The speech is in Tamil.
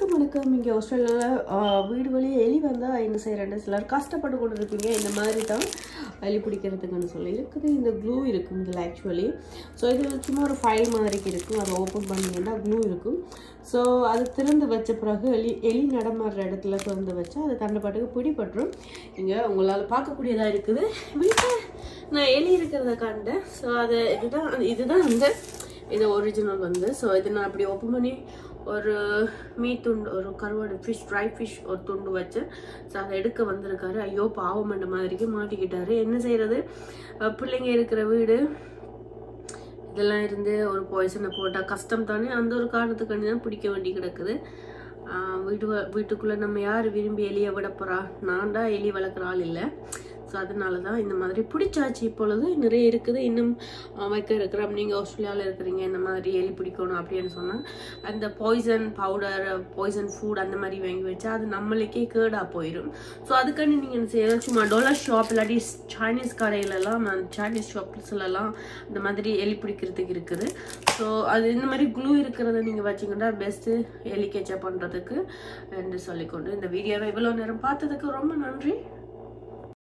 வணக்கம் வணக்கம் இங்கே ஆஸ்திரேலியாவில் வீடு வழியே எலி வந்தால் என்ன செய்கிறேன்னு சிலர் கஷ்டப்பட்டு கொண்டு இருப்பீங்க இந்த மாதிரி தான் எலி பிடிக்கிறதுக்குன்னு சொல்லி இருக்குது இந்த க்ளூ இருக்கும் இதில் ஆக்சுவலி ஸோ இது சும்மா ஒரு ஃபைல் மாதிரி இருக்கும் அதை ஓப்பன் பண்ணிங்கன்னா க்ளூ இருக்கும் ஸோ அது திறந்து வச்ச பிறகு எலி எலி நடமாடுற இடத்துல திறந்து வச்சா அது தண்டப்பாட்டுக்கு பிடிபட்டுரும் இங்கே உங்களால் பார்க்கக்கூடியதாக இருக்குது வீட்டில் நான் எலி இருக்கிறத கண்டேன் ஸோ அது இதுதான் இதுதான் அந்த இது ஒரிஜினல் வந்து ஸோ இது நான் அப்படி ஓப்பன் பண்ணி ஒரு மீட் துண்டு ஒரு கருவாடு ஃபிஷ் ட்ரை ஃபிஷ் ஒரு துண்டு வச்சு ஸோ அதை எடுக்க வந்திருக்காரு ஐயோ பாவம் என்ற மாதிரிக்கு மாட்டிக்கிட்டாரு என்ன செய்யறது அஹ் பிள்ளைங்க இருக்கிற வீடு இதெல்லாம் இருந்து ஒரு பாய்சனை போட்டால் கஷ்டம் தானே அந்த ஒரு காரணத்துக்காண்டி தான் பிடிக்க வேண்டி கிடக்குது ஆஹ் வீட்டு வ- வீட்டுக்குள்ளே நம்ம யார் விரும்பி எலியை விட போகிறா நான் தான் எலி வளர்க்குற ஆள் இல்லை ஸோ அதனால தான் இந்த மாதிரி பிடிச்சாச்சு இப்பொழுது நிறைய இருக்குது இன்னும் ஆஹ் வைக்க இருக்கிறோம் நீங்கள் ஆஸ்திரேலியாவில் இருக்கிறீங்க இந்த மாதிரி எலி பிடிக்கணும் அப்படின்னு சொன்னால் அந்த பாய்சன் பவுடர் பாய்சன் ஃபுட் அந்த மாதிரி வாங்கி வச்சா அது நம்மளுக்கே கேடாக போயிடும் ஸோ அதுக்காண்டி நீங்கள் என்ன செய்யலாம் சும்மா டொலர் ஷாப் இல்லாட்டி சைனீஸ் கடையிலலாம் சைனீஸ் ஷாப்ஸ்லலாம் இந்த மாதிரி எலி பிடிக்கிறதுக்கு இருக்குது ஸோ அது இந்த மாதிரி க்ளூ இருக்கிறத நீங்கள் வச்சிங்கன்னா பெஸ்ட்டு எலி கேச்சப் பண்ணுறதுக்கு என்று சொல்லிக்கொண்டு இந்த வீடியோவை இவ்வளோ நேரம் பார்த்ததுக்கு ரொம்ப நன்றி